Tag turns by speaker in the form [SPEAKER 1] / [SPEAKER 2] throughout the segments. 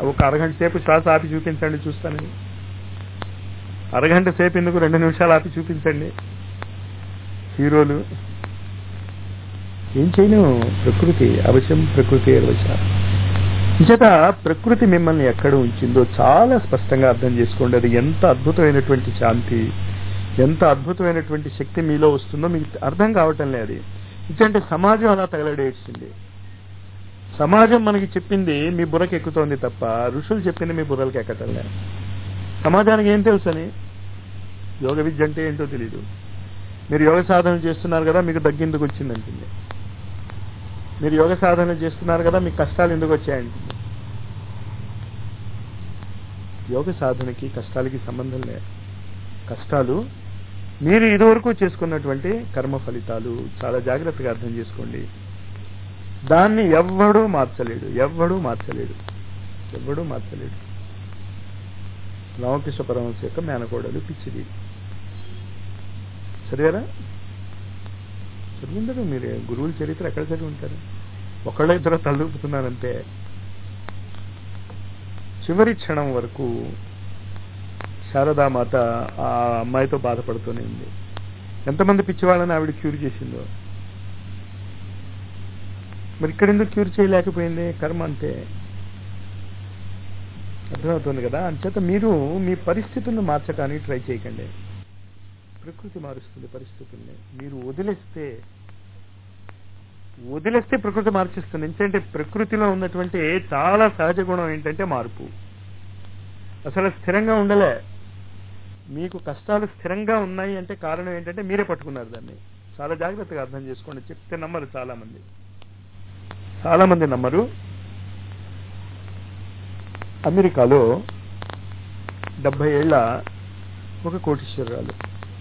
[SPEAKER 1] ఒక అరగంట సేపు శ్వాస ఆపి చూపించండి చూస్తాను అరగంట సేపు ఎందుకు రెండు నిమిషాలు ఆపి చూపించండి హీరోలు ఏం చేయను ప్రకృతి అవశ్యం ప్రకృతి అవశ్యం చేత ప్రకృతి మిమ్మల్ని ఎక్కడ ఉంచిందో చాలా స్పష్టంగా అర్థం చేసుకోండి అది ఎంత అద్భుతమైనటువంటి శాంతి ఎంత అద్భుతమైనటువంటి శక్తి మీలో వస్తుందో మీకు అర్థం కావటం లేదు ఇచ్చంటే సమాజం అలా తగలడేసింది సమాజం మనకి చెప్పింది మీ బుర్రకి ఎక్కుతోంది తప్ప ఋషులు చెప్పింది మీ బుర్రలకి ఎక్కటం లేదు సమాజానికి ఏం తెలుసని యోగ విద్య అంటే ఏంటో తెలియదు మీరు యోగ సాధన చేస్తున్నారు కదా మీకు దగ్గిందుకు వచ్చిందంటుంది మీరు యోగ సాధన చేస్తున్నారు కదా మీకు కష్టాలు ఎందుకు వచ్చాయంటుంది యోగ సాధనకి కష్టాలకి సంబంధం లేదు కష్టాలు మీరు ఇదివరకు చేసుకున్నటువంటి కర్మ ఫలితాలు చాలా జాగ్రత్తగా అర్థం చేసుకోండి దాన్ని ఎవ్వడూ మార్చలేడు ఎవ్వడూ మార్చలేడు ఎవ్వడూ మార్చలేడు రామకృష్ణ పరమహంస యొక్క మేనకోడలు పిచ్చిది చదివారా చదివిందరు మీరు గురువుల చరిత్ర ఎక్కడ చదివి ఉంటారు ఒకళ్ళ ఇద్దరు తలదూపుతున్నారంటే చివరి క్షణం వరకు శారదామాత ఆ అమ్మాయితో బాధపడుతూనే ఉంది ఎంతమంది పిచ్చివాళ్ళని ఆవిడ క్యూర్ చేసిందో మరి ఇక్కడ ఎందుకు క్యూర్ చేయలేకపోయింది కర్మ అంటే అర్థమవుతుంది కదా అంచేత మీరు మీ పరిస్థితులను మార్చడానికి ట్రై చేయకండి ప్రకృతి మారుస్తుంది పరిస్థితుల్ని మీరు వదిలేస్తే వదిలేస్తే ప్రకృతి మార్చిస్తుంది ఎందుకంటే ప్రకృతిలో ఉన్నటువంటి చాలా సహజ గుణం ఏంటంటే మార్పు అసలు స్థిరంగా ఉండలే మీకు కష్టాలు స్థిరంగా ఉన్నాయి అంటే కారణం ఏంటంటే మీరే పట్టుకున్నారు దాన్ని చాలా జాగ్రత్తగా అర్థం చేసుకోండి చెప్తే నమ్మరు చాలా మంది చాలా మంది నమ్మరు అమెరికాలో డెబ్బై ఏళ్ల ఒక కోటీశ్వరరాలు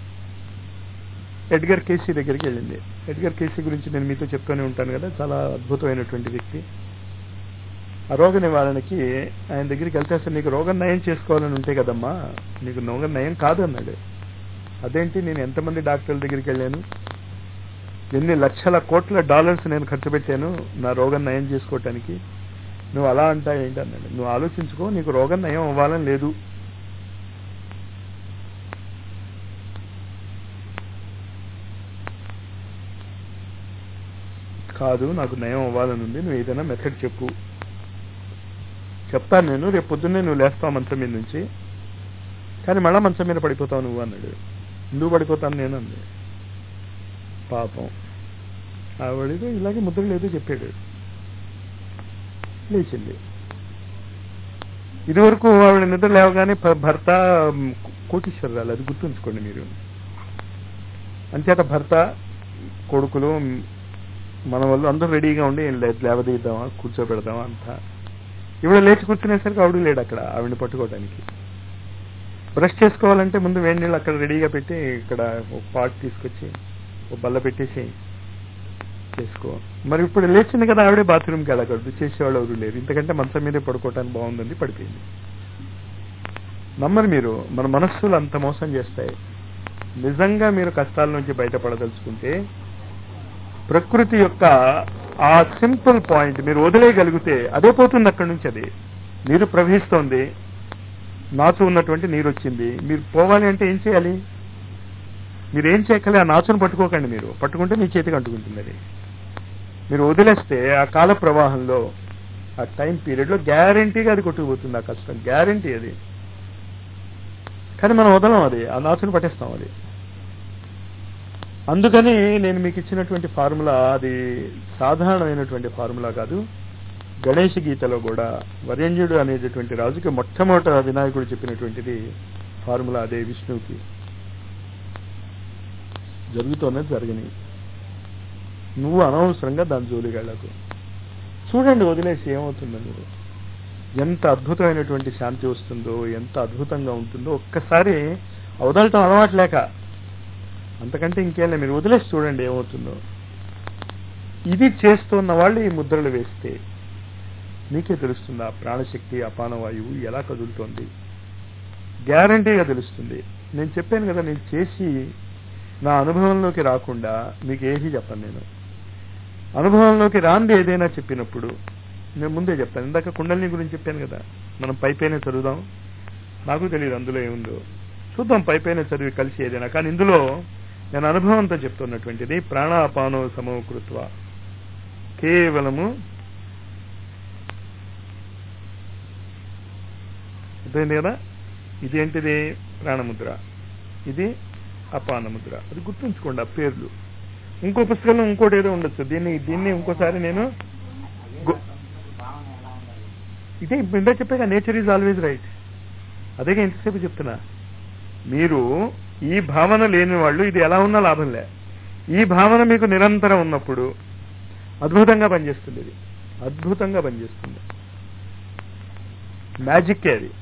[SPEAKER 1] ఎడ్గర్ కేసీ దగ్గరికి వెళ్ళింది ఎడ్గర్ కేసీ గురించి నేను మీతో చెప్తూనే ఉంటాను కదా చాలా అద్భుతమైనటువంటి వ్యక్తి ఆ రోగ నివారణకి ఆయన దగ్గరికి వెళ్తే అసలు నీకు రోగం నయం చేసుకోవాలని ఉంటే కదమ్మా నీకు రోగం నయం కాదు అన్నాడు అదేంటి నేను ఎంతమంది డాక్టర్ల దగ్గరికి వెళ్ళాను ఎన్ని లక్షల కోట్ల డాలర్స్ నేను ఖర్చు పెట్టాను నా రోగం నయం చేసుకోవటానికి నువ్వు అలా అంటా ఏంటి అన్నాడు నువ్వు ఆలోచించుకో నీకు రోగం నయం అవ్వాలని లేదు కాదు నాకు నయం అవ్వాలని ఉంది నువ్వు ఏదైనా మెథడ్ చెప్పు చెప్తాను నేను రేపు పొద్దున్నే నువ్వు లేస్తావు మంచం మీద నుంచి కానీ మళ్ళా మంచం మీద పడిపోతావు నువ్వు అన్నాడు ఎందుకు పడిపోతాను నేను అంది పాపం ఆవిడతో ఇలాగే ముద్ర లేదు చెప్పాడు లేచింది ఇదివరకు ఆవిడ నిద్ర లేవగానే భ- భర్త మ్, కోటీశ్వరరాలు అది గుర్తుంచుకోండి మీరు అంచేత భర్త కొడుకులు మ్, మన వాళ్ళు అందరూ రెడీగా ఉండి ఏం లేదు లేవదీద్దామా కూర్చోబెడదామా అంతా ఇవిడ లేచి కూర్చునేసరికి ఆవిడ లేడు అక్కడ ఆవిడని పట్టుకోవడానికి బ్రష్ చేసుకోవాలంటే ముందు వేడి నీళ్ళు అక్కడ రెడీగా పెట్టి ఇక్కడ ఒక పాట్ తీసుకొచ్చి ఒక బల్ల పెట్టేసి చేసుకో మరి ఇప్పుడు లేచింది కదా ఆవిడే బాత్రూమ్కి వెళ్ళకూడదు చేసేవాళ్ళు ఎవరు లేరు ఇంతకంటే మంచం మీదే పడుకోవటానికి బాగుందని పడిపోయింది నమ్మరు మీరు మన మనస్సులు అంత మోసం చేస్తాయి నిజంగా మీరు కష్టాల నుంచి బయటపడదలుచుకుంటే ప్రకృతి యొక్క ఆ సింపుల్ పాయింట్ మీరు వదిలేయగలిగితే అదే పోతుంది అక్కడి నుంచి అది నీరు ప్రవహిస్తోంది నాచు ఉన్నటువంటి నీరు వచ్చింది మీరు పోవాలి అంటే ఏం చేయాలి మీరు ఏం చేయకలే ఆ నాచును పట్టుకోకండి మీరు పట్టుకుంటే మీ చేతికి అంటుకుంటుంది అది మీరు వదిలేస్తే ఆ కాల ప్రవాహంలో ఆ టైం పీరియడ్లో గ్యారంటీగా అది కొట్టుకుపోతుంది ఆ కష్టం గ్యారంటీ అది కానీ మనం వదలం అది ఆ నాచును పట్టేస్తాం అది అందుకని నేను మీకు ఇచ్చినటువంటి ఫార్ములా అది సాధారణమైనటువంటి ఫార్ములా కాదు గణేష్ గీతలో కూడా వరేణ్యుడు అనేటటువంటి రాజుకి మొట్టమొదట వినాయకుడు చెప్పినటువంటిది ఫార్ములా అదే విష్ణువుకి జరుగుతోనే జరగని నువ్వు అనవసరంగా దాని జోలికి వెళ్ళకు చూడండి వదిలేసి ఏమవుతుందో మీరు ఎంత అద్భుతమైనటువంటి శాంతి వస్తుందో ఎంత అద్భుతంగా ఉంటుందో ఒక్కసారి వదలటం అలవాటు లేక అంతకంటే ఇంకేం లేదు మీరు వదిలేసి చూడండి ఏమవుతుందో ఇది చేస్తున్న వాళ్ళు ఈ ముద్రలు వేస్తే మీకే తెలుస్తుంది ఆ ప్రాణశక్తి అపానవాయువు ఎలా కదులుతోంది గ్యారంటీగా తెలుస్తుంది నేను చెప్పాను కదా నేను చేసి నా అనుభవంలోకి రాకుండా మీకు ఏది చెప్పను నేను అనుభవంలోకి రాంది ఏదైనా చెప్పినప్పుడు నేను ముందే చెప్తాను ఇందాక కుండలిని గురించి చెప్పాను కదా మనం పై పైన చదువుదాం నాకు తెలియదు అందులో ఏముందో చూద్దాం పై పైన చదివి కలిసి ఏదైనా కానీ ఇందులో నేను అనుభవంతో చెప్తున్నటువంటిది ప్రాణాపానో సమకృత్వ కేవలము అర్థమైంది కదా ఇదేంటిది ప్రాణముద్ర ఇది అపానముద్ర అది గుర్తుంచుకోండి ఆ పేర్లు ఇంకో పుస్తకంలో ఇంకోటి ఏదో ఉండొచ్చు దీన్ని దీన్ని ఇంకోసారి నేను గు- ఇదే ఇందా చెప్పాక నేచర్ ఈజ్ ఆల్వేజ్ రైట్ అదేగా ఎంతసేపు చెప్తున్నా మీరు ఈ భావన లేని వాళ్ళు ఇది ఎలా ఉన్నా లాభం లే ఈ భావన మీకు నిరంతరం ఉన్నప్పుడు అద్భుతంగా పనిచేస్తుంది ఇది అద్భుతంగా పనిచేస్తుంది మ్యాజిక్కే అది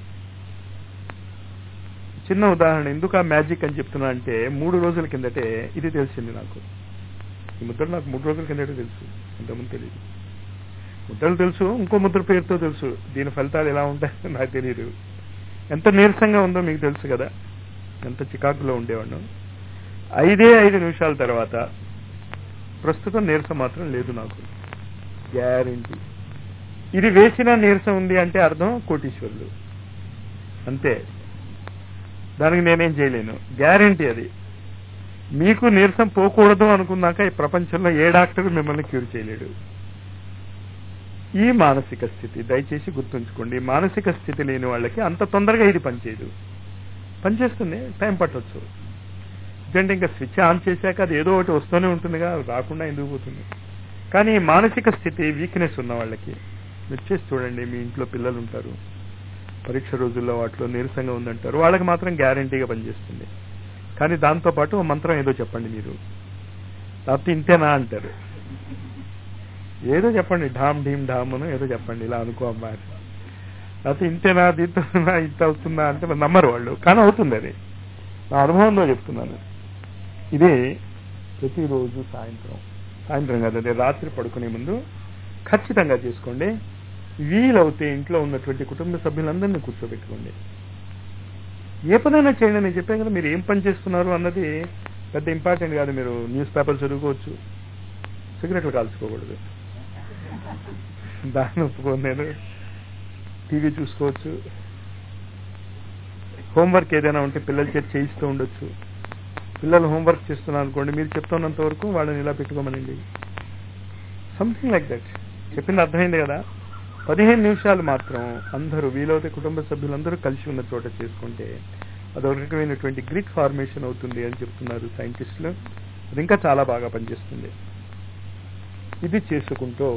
[SPEAKER 1] చిన్న ఉదాహరణ ఎందుకు ఆ మ్యాజిక్ అని చెప్తున్నా అంటే మూడు రోజుల కిందటే ఇది తెలిసింది నాకు ఈ ముద్ర నాకు మూడు రోజుల కిందటే తెలుసు ఇంతకుముందు తెలియదు ముద్రలు తెలుసు ఇంకో ముద్ర పేరుతో తెలుసు దీని ఫలితాలు ఎలా ఉంటాయో నాకు తెలియదు ఎంత నీరసంగా ఉందో మీకు తెలుసు కదా ఎంత చికాకులో ఉండేవాడు ఐదే ఐదు నిమిషాల తర్వాత ప్రస్తుతం నీరసం మాత్రం లేదు నాకు గ్యారంటీ ఇది వేసిన నీరసం ఉంది అంటే అర్థం కోటీశ్వరులు అంతే దానికి నేనేం చేయలేను గ్యారంటీ అది మీకు నీరసం పోకూడదు అనుకున్నాక ఈ ప్రపంచంలో ఏ డాక్టర్ మిమ్మల్ని క్యూర్ చేయలేడు ఈ మానసిక స్థితి దయచేసి గుర్తుంచుకోండి ఈ మానసిక స్థితి లేని వాళ్ళకి అంత తొందరగా ఇది పనిచేయదు పనిచేస్తుంది టైం పట్టొచ్చు ఎందుకంటే ఇంకా స్విచ్ ఆన్ చేశాక అది ఏదో ఒకటి వస్తూనే ఉంటుందిగా రాకుండా ఎందుకు పోతుంది కానీ ఈ మానసిక స్థితి వీక్నెస్ ఉన్న వాళ్ళకి మీరు చేసి చూడండి మీ ఇంట్లో పిల్లలు ఉంటారు పరీక్ష రోజుల్లో వాటిలో నీరసంగా ఉందంటారు వాళ్ళకి మాత్రం గ్యారంటీగా పనిచేస్తుంది కానీ దాంతోపాటు ఓ మంత్రం ఏదో చెప్పండి మీరు లేకపోతే ఇంతేనా అంటారు ఏదో చెప్పండి ఢామ్ ఢీమ్ ఢామ్ అని ఏదో చెప్పండి ఇలా అనుకో అమ్మా అని. లేకపోతే ఇంతేనా దీంతో ఇంత అవుతుందా అంటే మరి నమ్మరు వాళ్ళు కానీ అవుతుంది అది నా అనుభవంలో చెప్తున్నాను ఇది ప్రతిరోజు సాయంత్రం సాయంత్రం కాదు అదే రాత్రి పడుకునే ముందు ఖచ్చితంగా చేసుకోండి వీలవుతే ఇంట్లో ఉన్నటువంటి కుటుంబ సభ్యులందరినీ కూర్చోబెట్టుకోండి ఏ పనైనా చేయండి నేను చెప్పాను కదా మీరు ఏం పని చేస్తున్నారు అన్నది పెద్ద ఇంపార్టెంట్ కాదు మీరు న్యూస్ పేపర్ చదువుకోవచ్చు సిగరెట్లు కాల్చుకోకూడదు దాన్ని ఒప్పుకోను నేను టీవీ చూసుకోవచ్చు హోంవర్క్ ఏదైనా ఉంటే పిల్లల చేతి చేయిస్తూ ఉండొచ్చు పిల్లలు హోంవర్క్ చేస్తున్నారు అనుకోండి మీరు చెప్తున్నంత వరకు వాళ్ళని ఇలా పెట్టుకోమనండి సంథింగ్ లైక్ దట్ చెప్పింది అర్థమైంది కదా పదిహేను నిమిషాలు మాత్రం అందరూ వీలైతే కుటుంబ సభ్యులందరూ కలిసి ఉన్న చోట చేసుకుంటే అదొక రకమైనటువంటి గ్రిడ్ ఫార్మేషన్ అవుతుంది అని చెప్తున్నారు సైంటిస్టులు అది ఇంకా చాలా బాగా పనిచేస్తుంది ఇది చేసుకుంటూ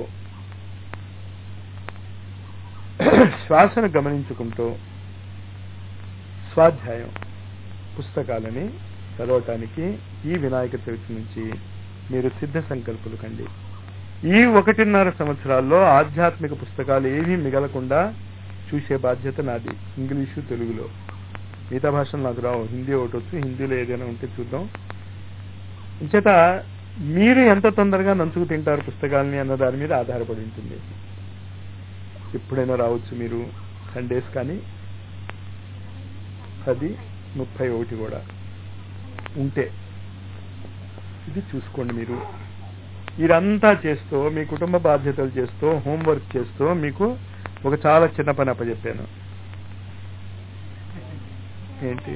[SPEAKER 1] శ్వాసను గమనించుకుంటూ స్వాధ్యాయం పుస్తకాలని చదవటానికి ఈ వినాయక చవితి నుంచి మీరు సిద్ధ సంకల్పులు కండి ఈ ఒకటిన్నర సంవత్సరాల్లో ఆధ్యాత్మిక పుస్తకాలు ఏమీ మిగలకుండా చూసే బాధ్యత నాది ఇంగ్లీషు తెలుగులో మిగతా భాషలు నాకు రావు హిందీ ఒకటి వచ్చు హిందీలో ఏదైనా ఉంటే చూద్దాం ఇంచేత మీరు ఎంత తొందరగా నంచుకు తింటారు పుస్తకాలని అన్న దాని మీద ఆధారపడి ఉంటుంది ఎప్పుడైనా రావచ్చు మీరు సండేస్ కానీ పది ముప్పై ఒకటి కూడా ఉంటే ఇది చూసుకోండి మీరు ఇదంతా చేస్తూ మీ కుటుంబ బాధ్యతలు చేస్తూ హోంవర్క్ చేస్తూ మీకు ఒక చాలా చిన్న పని అప్పచెప్పాను ఏంటి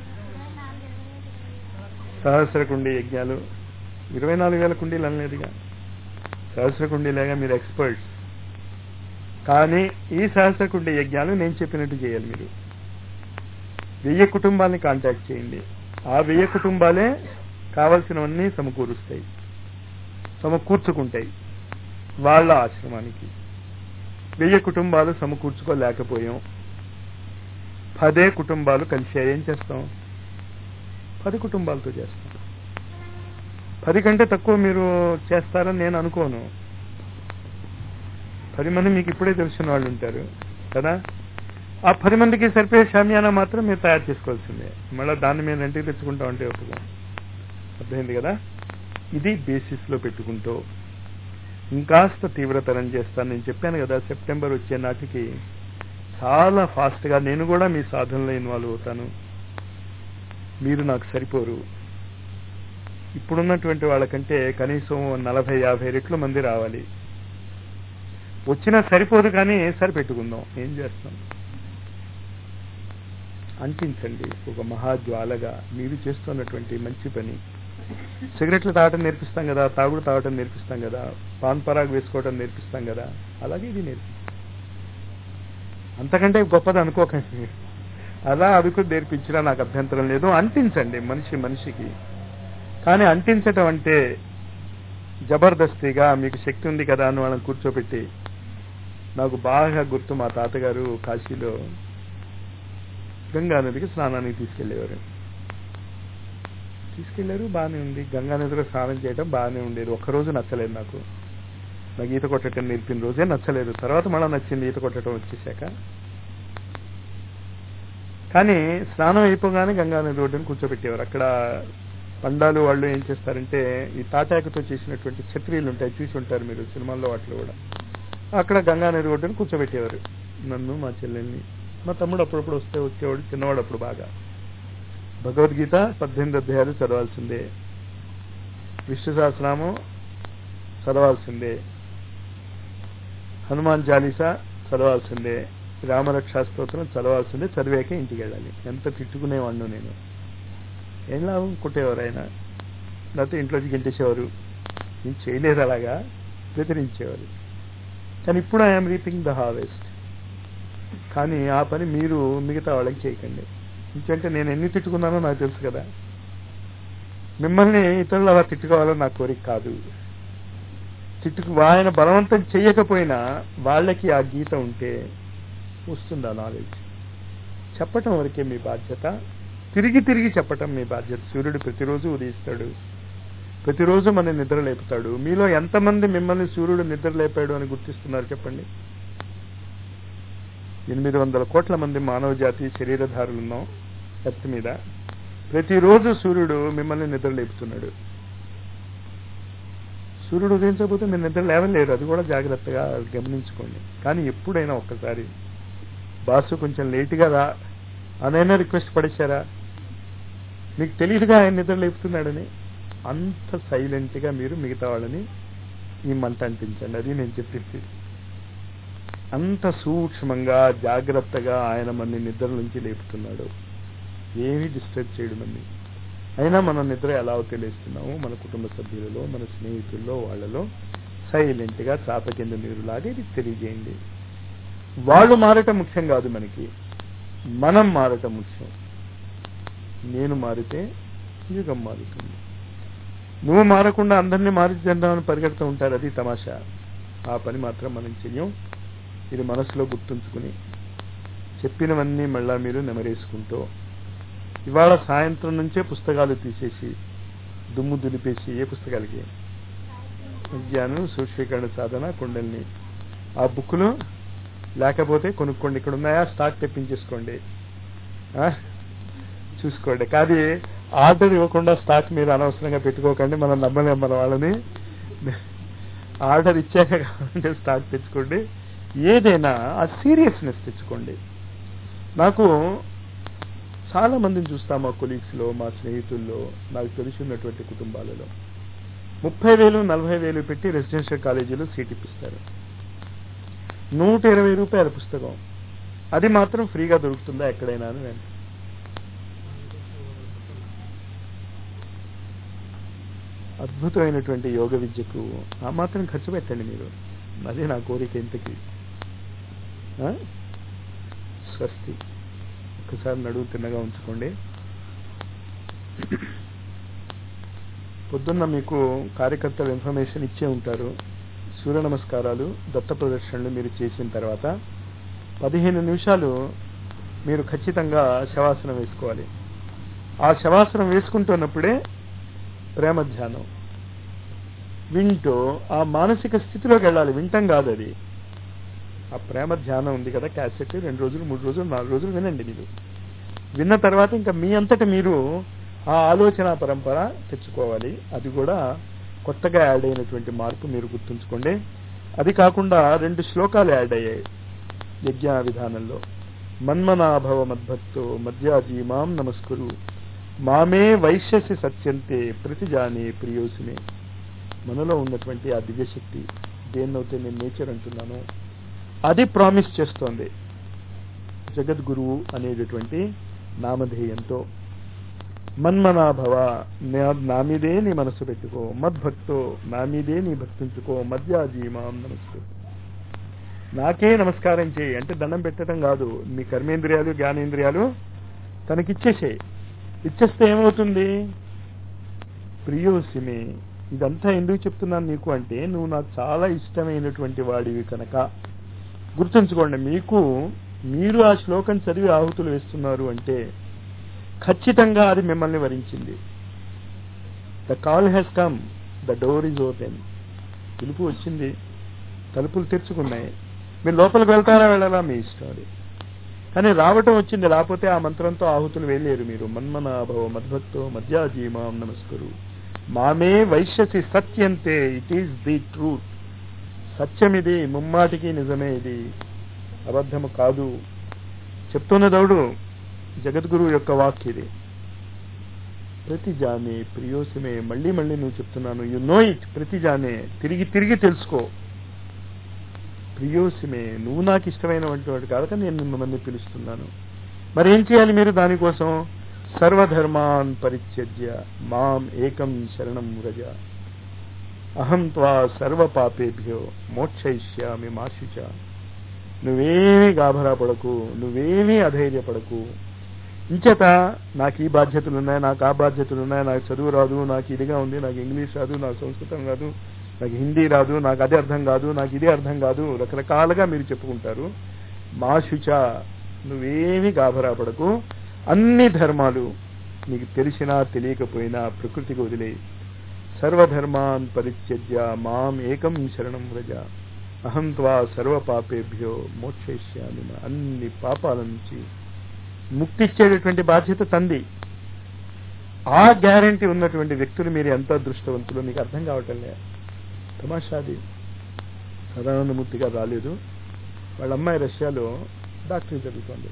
[SPEAKER 1] సహస్ర కుండీ యజ్ఞాలు ఇరవై నాలుగు వేల కుండీలు అనలేదుగా సహస్ర కుండీలేగా మీరు ఎక్స్పర్ట్స్ కానీ ఈ సహస్ర కుండీ యజ్ఞాలు నేను చెప్పినట్టు చేయాలి మీరు వెయ్యి కుటుంబాలని కాంటాక్ట్ చేయండి ఆ వెయ్యి కుటుంబాలే కావలసినవన్నీ సమకూరుస్తాయి సమకూర్చుకుంటాయి వాళ్ళ ఆశ్రమానికి వెయ్యి కుటుంబాలు సమకూర్చుకోలేకపోయాం పదే కుటుంబాలు కలిసి ఏం చేస్తాం పది కుటుంబాలతో చేస్తాం పది కంటే తక్కువ మీరు చేస్తారని నేను అనుకోను పది మంది మీకు ఇప్పుడే తెలిసిన వాళ్ళు ఉంటారు కదా ఆ పది మందికి సరిపోయే షామియానా మాత్రం మీరు తయారు చేసుకోవాల్సిందే మళ్ళీ దాన్ని మేము రెంట్కి తెచ్చుకుంటా ఉంటే ఒప్పుగా అర్థమైంది కదా ఇది బేసిస్ లో పెట్టుకుంటూ ఇంకాస్త తీవ్రతరం చేస్తాను నేను చెప్పాను కదా సెప్టెంబర్ వచ్చే నాటికి చాలా ఫాస్ట్ గా నేను కూడా మీ సాధనలో ఇన్వాల్వ్ అవుతాను మీరు నాకు సరిపోరు ఇప్పుడున్నటువంటి వాళ్ళకంటే కనీసం నలభై యాభై రెట్లు మంది రావాలి వచ్చినా సరిపోదు కానీ సరిపెట్టుకుందాం ఏం చేస్తాం అంటించండి ఒక మహాజ్వాలగా మీరు చేస్తున్నటువంటి మంచి పని సిగరెట్లు తాగటం నేర్పిస్తాం కదా తాగుడు తాగటం నేర్పిస్తాం కదా పాన్ పరాగ్ వేసుకోవటం నేర్పిస్తాం కదా అలాగే ఇది నేర్పిస్తాం అంతకంటే గొప్పది అనుకోకండి అలా అవి కూడా నేర్పించినా నాకు అభ్యంతరం లేదు అంటించండి మనిషి మనిషికి కానీ అంటించటం అంటే జబర్దస్తిగా మీకు శక్తి ఉంది కదా అని వాళ్ళని కూర్చోబెట్టి నాకు బాగా గుర్తు మా తాతగారు కాశీలో గంగా నదికి స్నానానికి తీసుకెళ్లేవారు తీసుకెళ్లారు బాగానే ఉంది గంగా నదిలో స్నానం చేయడం బాగానే ఉండేది ఒక్కరోజు నచ్చలేదు నాకు నాకు ఈత కొట్టడం నేర్పిన రోజే నచ్చలేదు తర్వాత మళ్ళీ నచ్చింది ఈత కొట్టడం వచ్చేసాక కానీ స్నానం అయిపోగానే గంగా నది ఒడ్డుని కూర్చోబెట్టేవారు అక్కడ పండాలు వాళ్ళు ఏం చేస్తారంటే ఈ తాటాకుతో చేసినటువంటి ఛత్రీలు ఉంటాయి చూసి ఉంటారు మీరు సినిమాల్లో వాటిలో కూడా అక్కడ గంగా నది ఒడ్డుని కూర్చోబెట్టేవారు నన్ను మా చెల్లెల్ని మా తమ్ముడు అప్పుడప్పుడు వస్తే వచ్చేవాడు చిన్నవాడు అప్పుడు బాగా భగవద్గీత పద్దెనిమిది అధ్యాయాలు చదవాల్సిందే విష్ణు సహస్రనామం చదవాల్సిందే హనుమాన్ చాలీసా చదవాల్సిందే రామరక్షా స్తోత్రం చదవాల్సిందే చదివాక ఇంటికి వెళ్ళాలి ఎంత తిట్టుకునేవాడిను నేను ఏం లాభం కొట్టేవారు ఆయన లేకపోతే ఇంట్లోకి గెంటేసేవారు నేను చేయలేదు అలాగా బెదిరించేవారు కానీ ఇప్పుడు ఐఎమ్ రీపింగ్ ద హార్వెస్ట్ కానీ ఆ పని మీరు మిగతా వాళ్ళకి చేయకండి ఎందుకంటే నేను ఎన్ని తిట్టుకున్నానో నాకు తెలుసు కదా మిమ్మల్ని ఇతరులు అలా తిట్టుకోవాలని నా కోరిక కాదు తిట్టుకు ఆయన బలవంతం చెయ్యకపోయినా వాళ్ళకి ఆ గీత ఉంటే వస్తుంది ఆ నాలెడ్జ్ చెప్పటం వరకే మీ బాధ్యత తిరిగి తిరిగి చెప్పటం మీ బాధ్యత సూర్యుడు ప్రతిరోజు ఉదయిస్తాడు ప్రతిరోజు మన నిద్ర లేపుతాడు మీలో ఎంతమంది మిమ్మల్ని సూర్యుడు నిద్ర లేపాడు అని గుర్తిస్తున్నారు చెప్పండి ఎనిమిది వందల కోట్ల మంది మానవ జాతి శరీరధారులు ఉన్నాం ఎర్త్ మీద ప్రతిరోజు సూర్యుడు మిమ్మల్ని నిద్ర లేపుతున్నాడు సూర్యుడు ఉదయించకపోతే మీరు నిద్ర లేవలేరు అది కూడా జాగ్రత్తగా గమనించుకోండి కానీ ఎప్పుడైనా ఒక్కసారి బాసు కొంచెం లేటుగా రా అనైనా రిక్వెస్ట్ పడేశారా మీకు తెలియదుగా ఆయన నిద్ర లేపుతున్నాడని అంత సైలెంట్గా మీరు మిగతా వాళ్ళని ఈ మంట అంటించండి అది నేను చెప్పింది అంత సూక్ష్మంగా జాగ్రత్తగా ఆయన మన నిద్ర నుంచి లేపుతున్నాడు ఏమీ డిస్టర్బ్ చేయడం అండి అయినా మనం నిద్ర ఎలా తెలియస్తున్నాము మన కుటుంబ సభ్యులలో మన స్నేహితుల్లో వాళ్ళలో సైలెంట్ గా చాప కింద నీరు లాగా ఇది తెలియజేయండి వాళ్ళు మారటం ముఖ్యం కాదు మనకి మనం మారటం ముఖ్యం నేను మారితే యుగం మారుతుంది నువ్వు మారకుండా అందరినీ మారిద్దామని పరిగెడుతూ ఉంటారు అది తమాషా ఆ పని మాత్రం మనం చెయ్యం ఇది మనసులో గుర్తుంచుకుని చెప్పినవన్నీ మళ్ళా మీరు నెమరేసుకుంటూ ఇవాళ సాయంత్రం నుంచే పుస్తకాలు తీసేసి దుమ్ము దులిపేసి ఏ పుస్తకాలకి విజ్ఞానం సూక్ష్మీకరణ సాధన కుండల్ని ఆ బుక్లు లేకపోతే కొనుక్కోండి ఇక్కడ ఉన్నాయా స్టాక్ తెప్పించేసుకోండి ఆ? చూసుకోండి కానీ ఆర్డర్ ఇవ్వకుండా స్టాక్ మీరు అనవసరంగా పెట్టుకోకండి మనం నమ్మలేం మన వాళ్ళని ఆర్డర్ ఇచ్చాక కావాలంటే స్టాక్ తెచ్చుకోండి ఏదైనా ఆ సీరియస్నెస్ తెచ్చుకోండి నాకు చాలా మందిని చూస్తాం మా కొలీగ్స్ లో మా స్నేహితుల్లో నాకు తెలిసినటువంటి కుటుంబాలలో ముప్పై వేలు నలభై వేలు పెట్టి రెసిడెన్షియల్ కాలేజీలో సీట్ ఇప్పిస్తారు నూట ఇరవై రూపాయల పుస్తకం అది మాత్రం ఫ్రీగా దొరుకుతుందా ఎక్కడైనా అని నేను అద్భుతమైనటువంటి యోగ విద్యకు ఆ మాత్రం ఖర్చు పెట్టండి మీరు అదే నా కోరిక ఇంతకి ఆ? స్వస్తి ఒక్కసారి నడువు తిన్నగా ఉంచుకోండి పొద్దున్న మీకు కార్యకర్తలు ఇన్ఫర్మేషన్ ఇచ్చే ఉంటారు సూర్య నమస్కారాలు దత్త ప్రదర్శనలు మీరు చేసిన తర్వాత పదిహేను నిమిషాలు మీరు ఖచ్చితంగా శవాసనం వేసుకోవాలి ఆ శవాసనం వేసుకుంటున్నప్పుడే ప్రేమ ధ్యానం వింటూ ఆ మానసిక స్థితిలోకి వెళ్ళాలి వింటం కాదు అది ఆ ప్రేమ ధ్యానం ఉంది కదా క్యాసెట్ రెండు రోజులు మూడు రోజులు నాలుగు రోజులు వినండి మీరు విన్న తర్వాత ఇంకా మీ అంతట మీరు ఆ ఆలోచన పరంపర తెచ్చుకోవాలి అది కూడా కొత్తగా యాడ్ అయినటువంటి మార్పు మీరు గుర్తుంచుకోండి అది కాకుండా రెండు శ్లోకాలు యాడ్ అయ్యాయి యజ్ఞ విధానంలో మన్మనాభవ మద్భక్తో మధ్యాజీమాం నమస్కురు మామే వైశ్యసి సత్యంతే ప్రతిజానే ప్రియోసినే మనలో ఉన్నటువంటి ఆ దివ్యశక్తి దేన్నైతే నేను నేచర్ అంటున్నానో అది ప్రామిస్ చేస్తోంది జగద్గురువు అనేటటువంటి నామధేయంతో మన్మనాభవ నా- నా మీదే నీ మనసు పెట్టుకో మద్భక్తో నా మీదే నీ భక్తించుకో మధ్యాజీమాం నమస్కృ నాకే నమస్కారం చేయి అంటే దండం పెట్టడం కాదు మీ కర్మేంద్రియాలు జ్ఞానేంద్రియాలు తనకిచ్చేసేయి ఇచ్చేస్తే ఏమవుతుంది ప్రియోసిమే ఇదంతా ఎందుకు చెప్తున్నాను నీకు అంటే నువ్వు నాకు చాలా ఇష్టమైనటువంటి వాడివి కనుక గుర్తుంచుకోండి మీకు మీరు ఆ శ్లోకం చదివి ఆహుతులు వేస్తున్నారు అంటే ఖచ్చితంగా అది మిమ్మల్ని వరించింది the call has come the door is open పిలుపు వచ్చింది తలుపులు తెరుచుకున్నాయి మీరు లోపలికి వెళ్తారా వెళ్ళాలా మీ ఇష్టం అది కానీ రావటం వచ్చింది లేకపోతే ఆ మంత్రంతో ఆహుతులు వేయలేరు మీరు మన్మనాభవ మద్భక్తో మధ్యాజీమాం నమస్కరు మామే వైశ్యసి సత్యంతే ఇట్ ఈస్ ది ట్రూత్ సత్యం ఇది ముమ్మాటికి నిజమే ఇది అబద్ధము కాదు చెప్తున్న దౌడు జగద్గురువు యొక్క వాక్య ఇది ప్రతి జానే ప్రియోసమే మళ్ళీ మళ్ళీ నువ్వు చెప్తున్నాను యు నో ఇట్ ప్రతి జానే తిరిగి తిరిగి తెలుసుకో ప్రియోసిమే నువ్వు నాకు ఇష్టమైనటువంటి వాడు కాదు కానీ నేను మిమ్మల్ని పిలుస్తున్నాను మరి ఏం చేయాలి మీరు దానికోసం సర్వధర్మాన్ పరిత్యజ్య మాం ఏకం శరణం వ్రజ అహం త్వా సర్వ పాపేభ్యో మోక్షయిష్యామి మాశుచ నువ్వేమీ గాభరా పడకు నువ్వేమీ అధైర్యపడకు ఇంచేత నాకు ఈ బాధ్యతలు ఉన్నాయి నాకు ఆ బాధ్యతలు ఉన్నాయి నాకు చదువు రాదు నాకు ఇదిగా ఉంది నాకు ఇంగ్లీష్ రాదు నాకు సంస్కృతం రాదు నాకు హిందీ రాదు నాకు అది అర్థం కాదు నాకు ఇది అర్థం కాదు రకరకాలుగా మీరు చెప్పుకుంటారు మా శుచ నువ్వేమీ గాభరా పడకు అన్ని ధర్మాలు నీకు తెలిసినా తెలియకపోయినా ప్రకృతికి వదిలేయి సర్వధర్మాన్ పరిత్యజ్య మాం ఏకం శరణం వ్రజ అహం త్వా సర్వ పాపేభ్యో మోక్షయిష్యామి అన్ని పాపాల నుంచి ముక్తి ఇచ్చేటటువంటి బాధ్యత తంది ఆ గ్యారంటీ ఉన్నటువంటి వ్యక్తులు మీరు ఎంత అదృష్టవంతులు మీకు అర్థం కావటం లేదు తమాషాది సదానందమూర్తిగా రాలేదు వాళ్ళ అమ్మాయి రష్యాలో డాక్టరీ చదువుతోంది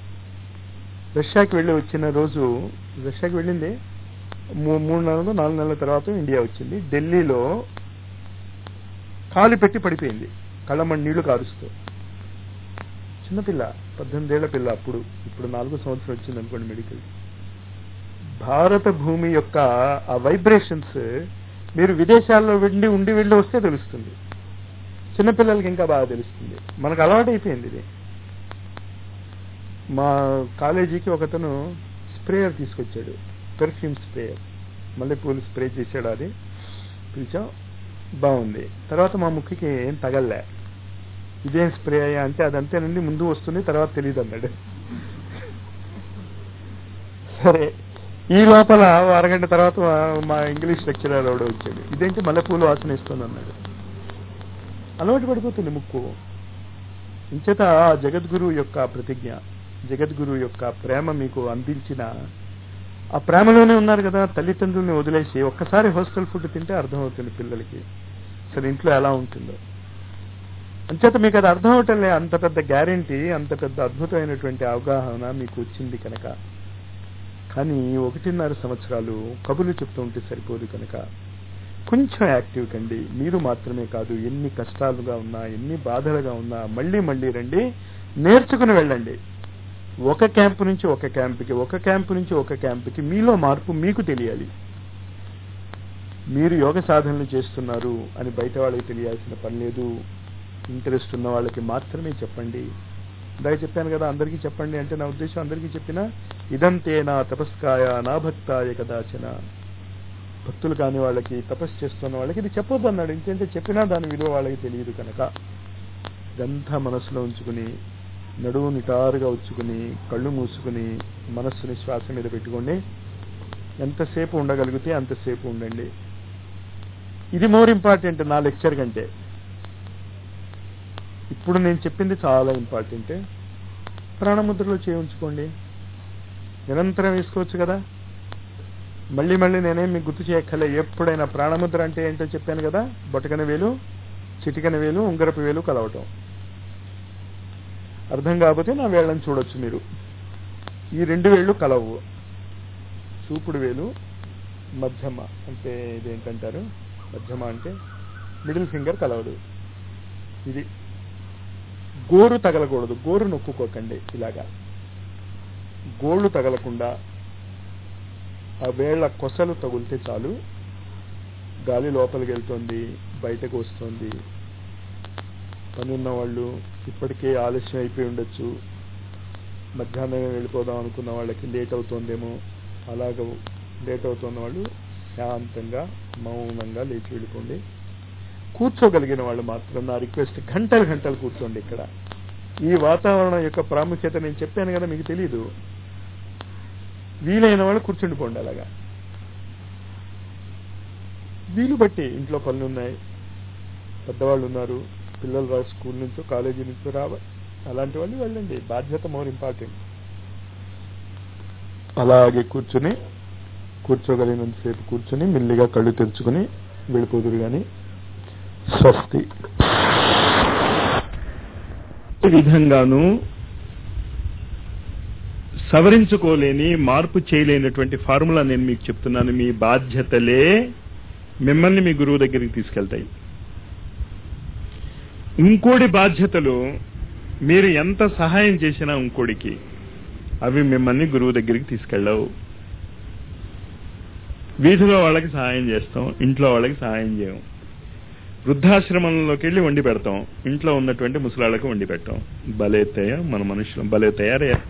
[SPEAKER 1] రష్యాకి వెళ్ళి వచ్చిన రోజు రష్యాకి వెళ్ళింది మూ- మూడు నెలలు నాలుగు నెలల తర్వాత ఇండియా వచ్చింది ఢిల్లీలో కాలు పెట్టి పడిపోయింది కళ్ళమని నీళ్లు కారుస్తూ చిన్నపిల్ల పద్దెనిమిదేళ్ల పిల్ల అప్పుడు ఇప్పుడు నాలుగో సంవత్సరం వచ్చింది అనుకోండి మెడికల్ భారత భూమి యొక్క ఆ వైబ్రేషన్స్ మీరు విదేశాల్లో వెళ్ళి ఉండి వెళ్ళి వస్తే తెలుస్తుంది చిన్నపిల్లలకి ఇంకా బాగా తెలుస్తుంది మనకు అలవాటు అయిపోయింది ఇది మా కాలేజీకి ఒకతను స్ప్రేయర్ తీసుకొచ్చాడు పెర్ఫ్యూమ్ స్ప్రేయర్ మల్లెపూలు స్ప్రే చేశాడు అది పిలిచాం బాగుంది తర్వాత మా ముక్కుకి ఏం తగలలే ఇదేం స్ప్రే అయ్యా అంటే అదంతేనండి ముందు వస్తుంది తర్వాత తెలియదు అన్నాడు సరే ఈ లోపల ఓ అరగంట తర్వాత మా- మా ఇంగ్లీష్ లెక్చరర్ ఎవడో వచ్చాడు ఇదేంటి మల్లెపూలు వాసన ఇస్తుంది అన్నాడు అలవాటు పడిపోతుంది ముక్కు ఇంచేత ఆ జగద్గురువు యొక్క ప్రతిజ్ఞ జగద్గురువు యొక్క ప్రేమ మీకు అందించిన ఆ ప్రేమలోనే ఉన్నారు కదా తల్లిదండ్రుల్ని వదిలేసి ఒక్కసారి హాస్టల్ ఫుడ్ తింటే అర్థమవుతుంది పిల్లలకి అసలు ఇంట్లో ఎలా ఉంటుందో అంచేత మీకు అది అర్థం అవటంలే అంత పెద్ద గ్యారంటీ అంత పెద్ద అద్భుతమైనటువంటి అవగాహన మీకు వచ్చింది కనుక కానీ ఒకటిన్నర సంవత్సరాలు కబుర్లు చెప్తూ ఉంటే సరిపోదు కనుక కొంచెం యాక్టివ్ కండి మీరు మాత్రమే కాదు ఎన్ని కష్టాలుగా ఉన్నా ఎన్ని బాధలుగా ఉన్నా మళ్ళీ మళ్ళీ రండి నేర్చుకుని వెళ్ళండి ఒక క్యాంపు నుంచి ఒక క్యాంపుకి ఒక క్యాంపు నుంచి ఒక క్యాంపుకి మీలో మార్పు మీకు తెలియాలి మీరు యోగ సాధనలు చేస్తున్నారు అని బయట వాళ్ళకి తెలియాల్సిన పని లేదు ఇంట్రెస్ట్ ఉన్న వాళ్ళకి మాత్రమే చెప్పండి ఇందాక చెప్పాను కదా అందరికీ చెప్పండి అంటే నా ఉద్దేశం అందరికీ చెప్పినా ఇదంతే నా తపస్కాయ నా భక్తాయ కదాచన భక్తులు కాని వాళ్ళకి తపస్సు చేస్తున్న వాళ్ళకి ఇది చెప్పొద్దు అన్నాడు ఇంకేంటే చెప్పినా దాని విలువ వాళ్ళకి తెలియదు కనుక ఇదంతా మనసులో ఉంచుకుని నడువు నిటారుగా ఉంచుకుని కళ్ళు మూసుకుని మనస్సుని శ్వాస మీద పెట్టుకోండి ఎంతసేపు ఉండగలిగితే అంతసేపు ఉండండి ఇది మోర్ ఇంపార్టెంట్ నా లెక్చర్ కంటే ఇప్పుడు నేను చెప్పింది చాలా ఇంపార్టెంట్ ప్రాణముద్రలో చేయించుకోండి నిరంతరం వేసుకోవచ్చు కదా మళ్ళీ మళ్ళీ నేనేం మీకు గుర్తు చేయక్కలే ఎప్పుడైనా ప్రాణముద్ర అంటే ఏంటో చెప్పాను కదా బొటకన వేలు చిటికన వేలు ఉంగరపు వేలు కలవటం అర్థం కాకపోతే నా వేళ్ళని చూడొచ్చు మీరు ఈ రెండు వేళ్ళు కలవు చూపుడు వేలు మధ్యమ అంటే ఇదేంటంటారు మధ్యమ అంటే మిడిల్ ఫింగర్ కలవదు ఇది గోరు తగలకూడదు గోరు నొక్కుకోకండి ఇలాగా గోళ్ళు తగలకుండా ఆ వేళ్ల కొసలు తగులితే చాలు గాలి లోపలికి వెళ్తుంది బయటకు వస్తుంది పని ఉన్న వాళ్ళు ఇప్పటికే ఆలస్యం అయిపోయి ఉండొచ్చు మధ్యాహ్నమే వెళ్ళిపోదాం అనుకున్న వాళ్ళకి లేట్ అవుతుందేమో అలాగ లేట్ అవుతున్న వాళ్ళు శాంతంగా మౌనంగా లేచి వెళ్ళిపోండి కూర్చోగలిగిన వాళ్ళు మాత్రం నా రిక్వెస్ట్ గంటలు గంటలు కూర్చోండి ఇక్కడ ఈ వాతావరణం యొక్క ప్రాముఖ్యత నేను చెప్పాను కదా మీకు తెలీదు వీలైన వాళ్ళు కూర్చుండిపోండి అలాగా వీలు బట్టి ఇంట్లో పనులు ఉన్నాయి పెద్దవాళ్ళు ఉన్నారు పిల్లలు రా స్కూల్ నుంచో కాలేజీ నుంచో రావ అలాంటి వాళ్ళు వెళ్ళండి బాధ్యత మోర్ ఇంపార్టెంట్ అలాగే కూర్చుని కూర్చోగలిగినంతసేపు కూర్చుని మెల్లిగా కళ్ళు తెరుచుకుని వెళ్ళిపోదురు కానీ స్వస్తి ఈ విధంగాను సవరించుకోలేని మార్పు చేయలేనటువంటి ఫార్ములా నేను మీకు చెప్తున్నాను మీ బాధ్యతలే మిమ్మల్ని మీ గురువు దగ్గరికి తీసుకెళ్తాయి ఇంకోటి బాధ్యతలు మీరు ఎంత సహాయం చేసినా ఇంకోడికి అవి మిమ్మల్ని గురువు దగ్గరికి తీసుకెళ్ళవు వీధిలో వాళ్ళకి సహాయం చేస్తాం ఇంట్లో వాళ్ళకి సహాయం చేయం వృద్ధాశ్రమంలోకి వెళ్ళి వండి పెడతాం ఇంట్లో ఉన్నటువంటి ముసలాళ్ళకి వండి పెట్టాం భలే తయ మన మనుషులు భలే తయారయ్యారు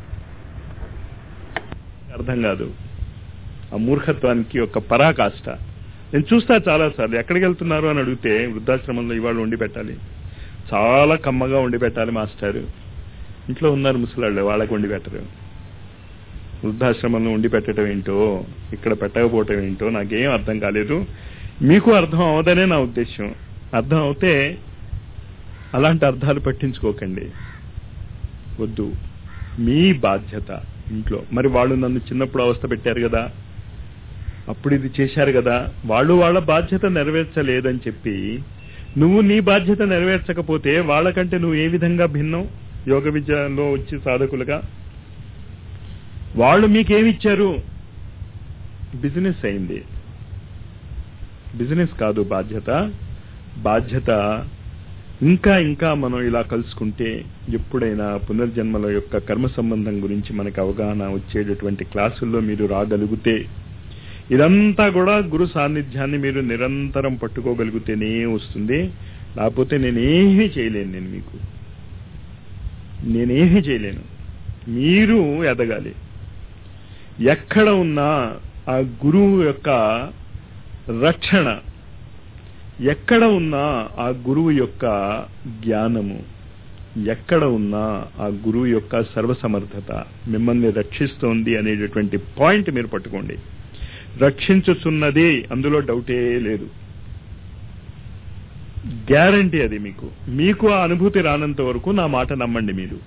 [SPEAKER 1] అర్థం కాదు ఆ మూర్ఖత్వానికి ఒక పరాకాష్ట నేను చూస్తా చాలా సార్లు ఎక్కడికి వెళ్తున్నారు అని అడిగితే వృద్ధాశ్రమంలో ఇవాళ వండి పెట్టాలి చాలా కమ్మగా వండి పెట్టాలి మాస్టారు ఇంట్లో ఉన్నారు ముసలాళ్ళు వాళ్ళకి వండి పెట్టరు వృద్ధాశ్రమంలో వండి పెట్టడం ఏంటో ఇక్కడ పెట్టకపోవటం ఏంటో నాకేం అర్థం కాలేదు మీకు అర్థం అవదనే నా ఉద్దేశం అర్థం అవుతే అలాంటి అర్థాలు పట్టించుకోకండి వద్దు మీ బాధ్యత ఇంట్లో మరి వాళ్ళు నన్ను చిన్నప్పుడు అవస్థ పెట్టారు కదా అప్పుడు ఇది చేశారు కదా వాళ్ళు వాళ్ళ బాధ్యత నెరవేర్చలేదని చెప్పి నువ్వు నీ బాధ్యత నెరవేర్చకపోతే వాళ్ళకంటే నువ్వు ఏ విధంగా భిన్నం యోగ విద్యలో వచ్చి సాధకులుగా వాళ్ళు మీకేమిచ్చారు బిజినెస్ అయింది బిజినెస్ కాదు బాధ్యత బాధ్యత ఇంకా ఇంకా మనం ఇలా కలుసుకుంటే ఎప్పుడైనా పునర్జన్మల యొక్క కర్మ సంబంధం గురించి మనకు అవగాహన వచ్చేటటువంటి క్లాసుల్లో మీరు రాగలిగితే ఇదంతా కూడా గురు సాన్నిధ్యాన్ని మీరు నిరంతరం పట్టుకోగలిగితేనే వస్తుంది లేకపోతే నేనేమీ చేయలేను నేను మీకు నేనేమీ చేయలేను మీరు ఎదగాలి ఎక్కడ ఉన్నా ఆ గురువు యొక్క రక్షణ ఎక్కడ ఉన్నా ఆ గురువు యొక్క జ్ఞానము ఎక్కడ ఉన్నా ఆ గురువు యొక్క సర్వసమర్థత మిమ్మల్ని రక్షిస్తోంది అనేటటువంటి పాయింట్ మీరు పట్టుకోండి రక్షించుతున్నది అందులో డౌటే లేదు గ్యారంటీ అది మీకు మీకు ఆ అనుభూతి రానంత వరకు నా మాట నమ్మండి మీరు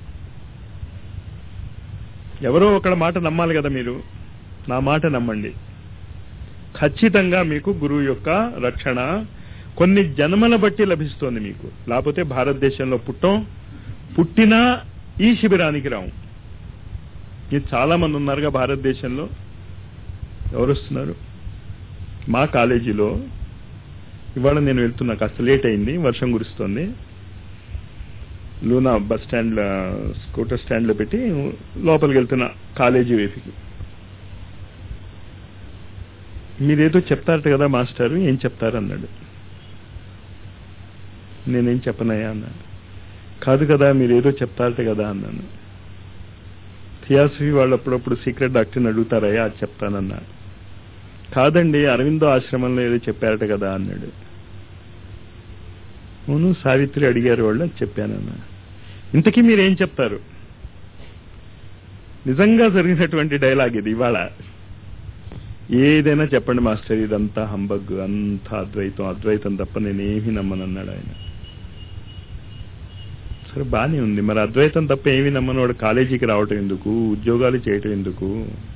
[SPEAKER 1] ఎవరో ఒకళ్ళ మాట నమ్మాలి కదా మీరు నా మాట నమ్మండి ఖచ్చితంగా మీకు గురువు యొక్క రక్షణ కొన్ని జన్మల బట్టి లభిస్తోంది మీకు లేకపోతే భారతదేశంలో పుట్టం పుట్టినా ఈ శిబిరానికి రావు ఇది చాలా మంది ఉన్నారుగా భారతదేశంలో ఎవరు వస్తున్నారు మా కాలేజీలో ఇవాళ నేను వెళ్తున్నా కాస్త లేట్ అయింది వర్షం కురుస్తోంది Luna bus stand scooter stand లో పెట్టి లోపలికి వెళ్తున్నా కాలేజీ వైపుకి మీరేదో చెప్తారట కదా మాస్టారు ఏం చెప్తారు అన్నాడు నేనేం చెప్పనయ్యా అన్నాడు కాదు కదా మీరేదో చెప్తారట కదా అన్నాను థియాసఫీ వాళ్ళు అప్పుడప్పుడు సీక్రెట్ డాక్టర్ని అడుగుతారయ్యా అది చెప్తానన్నా కాదండి అరవిందో ఆశ్రమంలో ఏదో చెప్పారట కదా అన్నాడు అవును సావిత్రి అడిగారు వాళ్ళు అది చెప్పానన్నా ఇంతకీ మీరేం చెప్తారు నిజంగా జరిగినటువంటి డైలాగ్ ఇది ఇవాళ ఏదైనా చెప్పండి మాస్టర్ ఇదంతా హంబగ్ అంతా అద్వైతం అద్వైతం తప్ప నేనేమీ నమ్మనన్నాడు ఆయన సరే బానే ఉంది మరి అద్వైతం తప్ప ఏమీ నమ్మని వాడు కాలేజీకి రావటం ఎందుకు ఉద్యోగాలు చేయటం ఎందుకు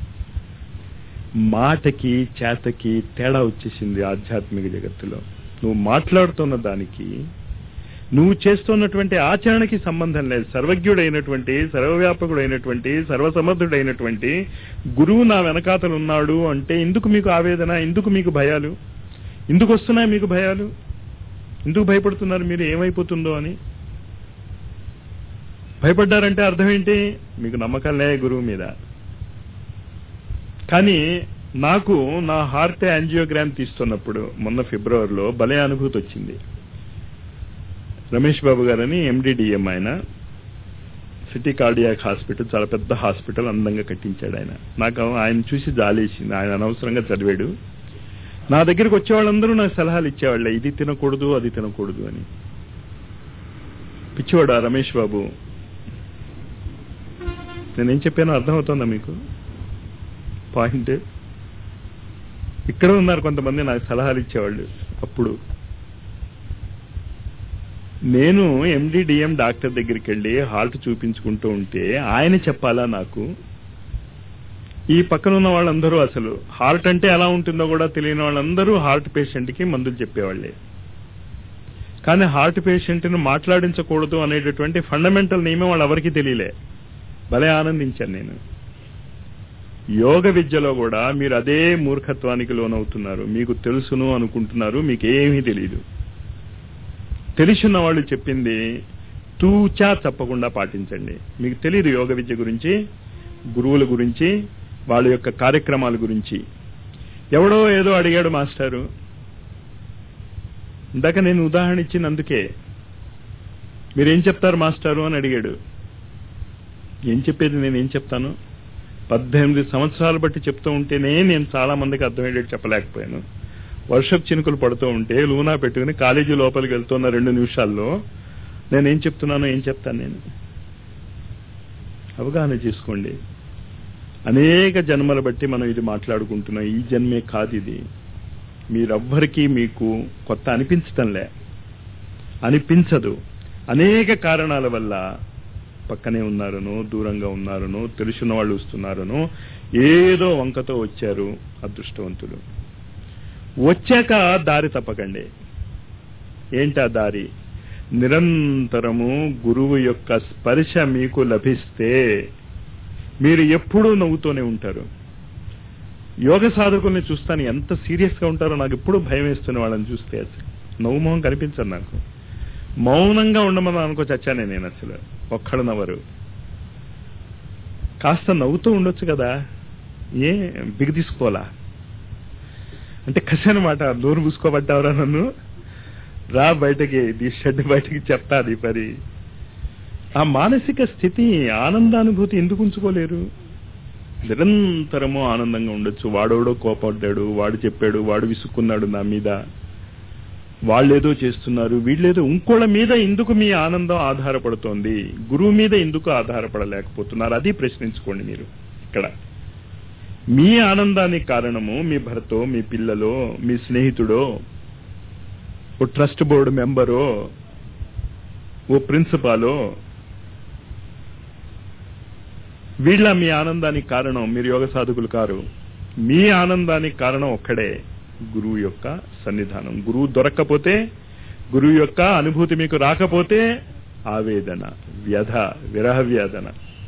[SPEAKER 1] మాటకి చేతకి తేడా వచ్చేసింది ఆధ్యాత్మిక జగత్తులో నువ్వు మాట్లాడుతున్న దానికి నువ్వు చేస్తున్నటువంటి ఆచరణకి సంబంధం లేదు సర్వజ్ఞుడైనటువంటి సర్వవ్యాపకుడైనటువంటి సర్వసమర్థుడైనటువంటి గురువు నా వెనకాతలు ఉన్నాడు అంటే ఎందుకు మీకు ఆవేదన ఎందుకు మీకు భయాలు ఎందుకు వస్తున్నాయి మీకు భయాలు ఎందుకు భయపడుతున్నారు మీరు ఏమైపోతుందో అని భయపడ్డారంటే అర్థం ఏంటి మీకు నమ్మకం లే గురువు మీద కానీ నాకు నా హార్ట్ యాంజియోగ్రామ్ తీస్తున్నప్పుడు మొన్న ఫిబ్రవరిలో భలే అనుభూతి వచ్చింది రమేష్ బాబు గారని ఎండిడిఎం ఆయన సిటీ కార్డియాక్ హాస్పిటల్ చాలా పెద్ద హాస్పిటల్ అందంగా కట్టించాడు ఆయన నాకు ఆయన చూసి జాలేసింది ఆయన అనవసరంగా చదివాడు నా దగ్గరికి వచ్చే వాళ్ళందరూ నాకు సలహాలు ఇచ్చేవాళ్ళే ఇది తినకూడదు అది తినకూడదు అని పిచ్చివాడు ఆ రమేష్ బాబు నేనేం చెప్పానో అర్థమవుతుందా మీకు పాయింట్ ఇక్కడ ఉన్నారు కొంతమంది నాకు సలహాలు ఇచ్చేవాళ్ళు అప్పుడు నేను ఎండిడిఎం డాక్టర్ దగ్గరికి వెళ్ళి హార్ట్ చూపించుకుంటూ ఉంటే ఆయన చెప్పాలా నాకు ఈ పక్కన ఉన్న వాళ్ళందరూ అసలు హార్ట్ అంటే ఎలా ఉంటుందో కూడా తెలియని వాళ్ళందరూ హార్ట్ పేషెంట్కి మందులు చెప్పేవాళ్ళే కానీ హార్ట్ పేషెంట్ని మాట్లాడించకూడదు అనేటటువంటి ఫండమెంటల్ నియమం వాళ్ళు ఎవరికి తెలియలే భలే ఆనందించాను నేను యోగ విద్యలో కూడా మీరు అదే మూర్ఖత్వానికి లోనవుతున్నారు మీకు తెలుసును అనుకుంటున్నారు మీకు ఏమీ తెలియదు తెలిసిన వాళ్ళు చెప్పింది తూచా తప్పకుండా పాటించండి మీకు తెలియదు యోగ విద్య గురించి గురువుల గురించి వాళ్ళ యొక్క కార్యక్రమాల గురించి ఎవడో ఏదో అడిగాడు మాస్టారు ఇందాక నేను ఉదాహరణ ఇచ్చింది అందుకే మీరేం చెప్తారు మాస్టారు అని అడిగాడు ఏం చెప్పేది నేను ఏం చెప్తాను పద్దెనిమిది సంవత్సరాలు బట్టి చెప్తూ ఉంటేనే నేను చాలా మందికి అర్థమయ్యేటట్టు చెప్పలేకపోయాను వర్షపు చినుకులు పడుతూ ఉంటే లూనా పెట్టుకుని కాలేజీ లోపలికి వెళ్తున్న రెండు నిమిషాల్లో నేనేం చెప్తున్నానో ఏం చెప్తాను నేను అవగాహన చేసుకోండి అనేక జన్మల బట్టి మనం ఇది మాట్లాడుకుంటున్నాం ఈ జన్మే కాదు ఇది మీరెవ్వరికీ మీకు కొత్త అనిపించటంలే అనిపించదు అనేక కారణాల వల్ల పక్కనే ఉన్నారనో దూరంగా ఉన్నారనో తెలుసున్న వాళ్ళు వస్తున్నారనో ఏదో వంకతో వచ్చారు అదృష్టవంతులు వచ్చాక దారి తప్పకండి ఏంటా దారి నిరంతరము గురువు యొక్క స్పర్శ మీకు లభిస్తే మీరు ఎప్పుడూ నవ్వుతూనే ఉంటారు యోగ సాధకుల్ని చూస్తాను ఎంత సీరియస్ గా ఉంటారో నాకు ఎప్పుడూ భయం వేస్తున్న వాళ్ళని చూస్తే అసలు నవ్వు మొహం కనిపించదు నాకు మౌనంగా ఉండమని అనుకో చచ్చానే నేను అసలు ఒక్కడు నవ్వరు కాస్త నవ్వుతూ ఉండొచ్చు కదా ఏ బిగి తీసుకోవాలా అంటే కసి అనమాట నోరు పూసుకోబడ్డావరా నన్ను రా బయటకి ఈ షెడ్ బయటకి చెప్తా అది పరి ఆ మానసిక స్థితి ఆనందానుభూతి ఎందుకు ఉంచుకోలేరు నిరంతరము ఆనందంగా ఉండొచ్చు వాడోడో కోపడ్డాడు వాడు చెప్పాడు వాడు విసుక్కున్నాడు నా మీద వాళ్ళేదో చేస్తున్నారు వీళ్ళేదో ఇంకోళ్ళ మీద ఎందుకు మీ ఆనందం ఆధారపడుతోంది గురువు మీద ఎందుకు ఆధారపడలేకపోతున్నారు అది ప్రశ్నించుకోండి మీరు ఇక్కడ మీ ఆనందానికి కారణము మీ భర్తో మీ పిల్లలో మీ స్నేహితుడో ఓ ట్రస్ట్ బోర్డు మెంబరో ఓ ప్రిన్సిపాలో వీళ్ళ మీ ఆనందానికి కారణం మీరు యోగ సాధకులు కారు మీ ఆనందానికి కారణం ఒక్కడే గురువు యొక్క సన్నిధానం గురువు దొరక్కపోతే గురువు యొక్క అనుభూతి మీకు రాకపోతే ఆవేదన వ్యధ విరహ వేదన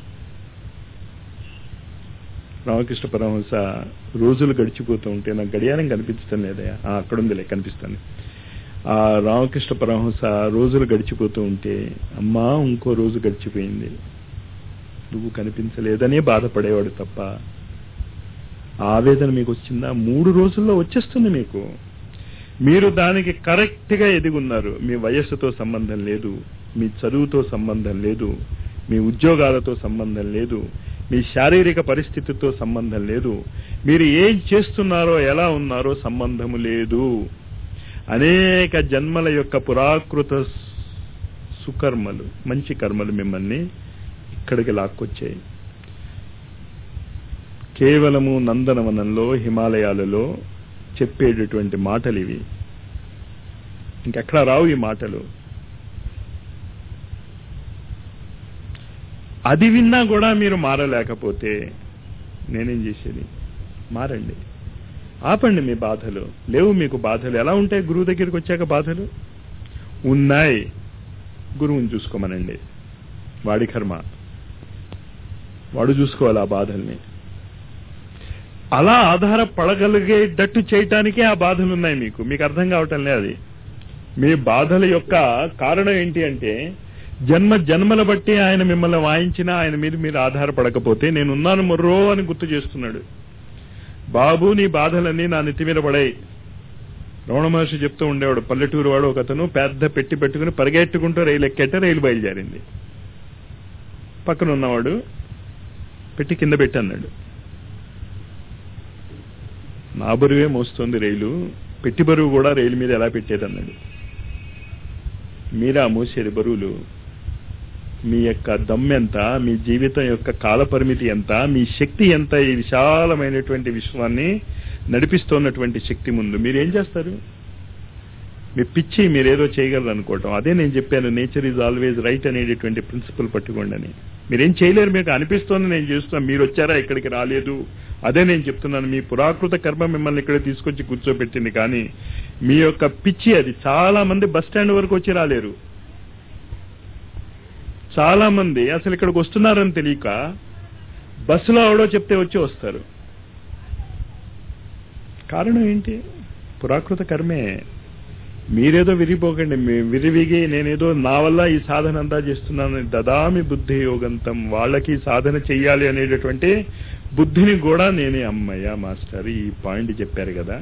[SPEAKER 1] రామకృష్ణ పరమహంస రోజులు గడిచిపోతూ ఉంటే నాకు గడియారం కనిపించడం లేదయా ఆ, అక్కడుందిలే కనిపిస్తుంది ఆ రామకృష్ణ పరమహంస రోజులు గడిచిపోతూ ఉంటే అమ్మా ఇంకో రోజు గడిచిపోయింది నువ్వు కనిపించలేదనే బాధపడేవాడు తప్ప ఆ ఆవేదన మీకు వచ్చిందా మూడు రోజుల్లో వచ్చేస్తుంది మీకు మీరు దానికి కరెక్ట్ గా ఎదిగున్నారు మీ వయస్సుతో సంబంధం లేదు మీ చదువుతో సంబంధం లేదు మీ ఉద్యోగాలతో సంబంధం లేదు మీ శారీరక పరిస్థితితో సంబంధం లేదు మీరు ఏం చేస్తున్నారో ఎలా ఉన్నారో సంబంధము లేదు అనేక జన్మల యొక్క పురాకృత సుకర్మలు మంచి కర్మలు మిమ్మల్ని ఇక్కడికి లాక్కొచ్చాయి కేవలము నందనవనంలో హిమాలయాలలో చెప్పేటటువంటి మాటలు ఇవి ఇంకెక్కడ రావు ఈ మాటలు అది విన్నా కూడా మీరు మారలేకపోతే నేనేం చేసేది మారండి ఆపండి మీ బాధలు లేవు మీకు బాధలు ఎలా ఉంటాయి గురువు దగ్గరికి వచ్చాక బాధలు ఉన్నాయి గురువుని చూసుకోమనండి వాడి కర్మ వాడు చూసుకోవాలి ఆ బాధల్ని అలా ఆధారపడగలిగేటట్టు చేయటానికే ఆ బాధలు ఉన్నాయి మీకు మీకు అర్థం కావటం లేదు అది మీ బాధల యొక్క కారణం ఏంటి అంటే
[SPEAKER 2] జన్మ జన్మల బట్టి ఆయన మిమ్మల్ని వాయించినా ఆయన మీద మీరు ఆధారపడకపోతే నేనున్నాను మొర్రో అని గుర్తు చేస్తున్నాడు బాబు నీ బాధలన్నీ నా నెత్తి మీద పడాయి రమణ మహర్షి చెప్తూ ఉండేవాడు పల్లెటూరు వాడు ఒక అతను పెద్ద పెట్టి పెట్టుకుని పరిగెట్టుకుంటూ రైలు ఎక్కేట రైలు బయలుదేరింది పక్కన ఉన్నవాడు పెట్టి కింద పెట్టి అన్నాడు నా బరువే మోస్తుంది రైలు పెట్టి బరువు కూడా రైలు మీద ఎలా పెట్టేది అన్నాడు మీరా మోసేది బరువులు మీ యొక్క దమ్ ఎంత మీ జీవితం యొక్క కాల పరిమితి ఎంత మీ శక్తి ఎంత ఈ విశాలమైనటువంటి విశ్వాన్ని నడిపిస్తున్నటువంటి శక్తి ముందు మీరేం చేస్తారు మీ పిచ్చి మీరేదో చేయగలరు అనుకోవటం అదే నేను చెప్పాను నేచర్ ఈజ్ ఆల్వేజ్ రైట్ అనేటటువంటి ప్రిన్సిపల్ పట్టుకోండి అని మీరేం చేయలేరు మీకు అనిపిస్తోంది నేను చేస్తున్నాను మీరు వచ్చారా ఇక్కడికి రాలేదు అదే నేను చెప్తున్నాను మీ పురాకృత కర్మ మిమ్మల్ని ఇక్కడ తీసుకొచ్చి కూర్చోబెట్టింది కానీ మీ యొక్క పిచ్చి అది చాలా మంది బస్ స్టాండ్ వరకు వచ్చి రాలేరు చాలా మంది అసలు ఇక్కడికి వస్తున్నారని తెలియక బస్సులో ఎవడో చెప్తే వచ్చి వస్తారు కారణం ఏంటి పురాకృత కర్మే మీరేదో విరిగిపోకండి మీ- విరివిగి నేనేదో నా వల్ల ఈ సాధన అంతా చేస్తున్నాను దదామి బుద్ధి యోగంతం వాళ్ళకి ఈ సాధన చెయ్యాలి అనేటటువంటి బుద్ధిని కూడా నేనే అమ్మయ్య మాస్టర్ ఈ పాయింట్ చెప్పారు కదా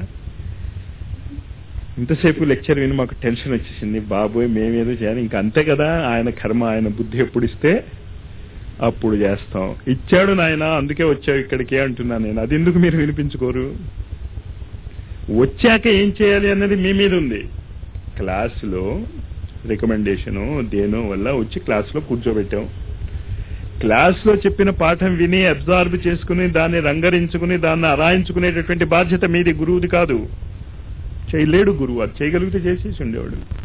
[SPEAKER 2] ఇంతసేపు లెక్చర్ విని మాకు టెన్షన్ వచ్చేసింది బాబోయ్ మేమేదో చేయాలి ఇంకా అంతే కదా ఆయన కర్మ ఆయన బుద్ధి ఎప్పుడు ఇస్తే అప్పుడు చేస్తాం ఇచ్చాడు నాయన అందుకే వచ్చావు ఇక్కడికి అంటున్నాను నేను అది ఎందుకు మీరు వినిపించుకోరు వచ్చాక ఏం చేయాలి అన్నది మీ మీద ఉంది క్లాసులో రికమెండేషను దేనో వల్ల వచ్చి క్లాసులో కూర్చోబెట్టాం క్లాస్లో చెప్పిన పాఠం విని అబ్జార్బ్ చేసుకుని దాన్ని రంగరించుకుని దాన్ని అరాయించుకునేటటువంటి బాధ్యత మీది గురువుది కాదు చేయలేడు గురువు అది చేయగలిగితే చేసేసి ఉండేవాడు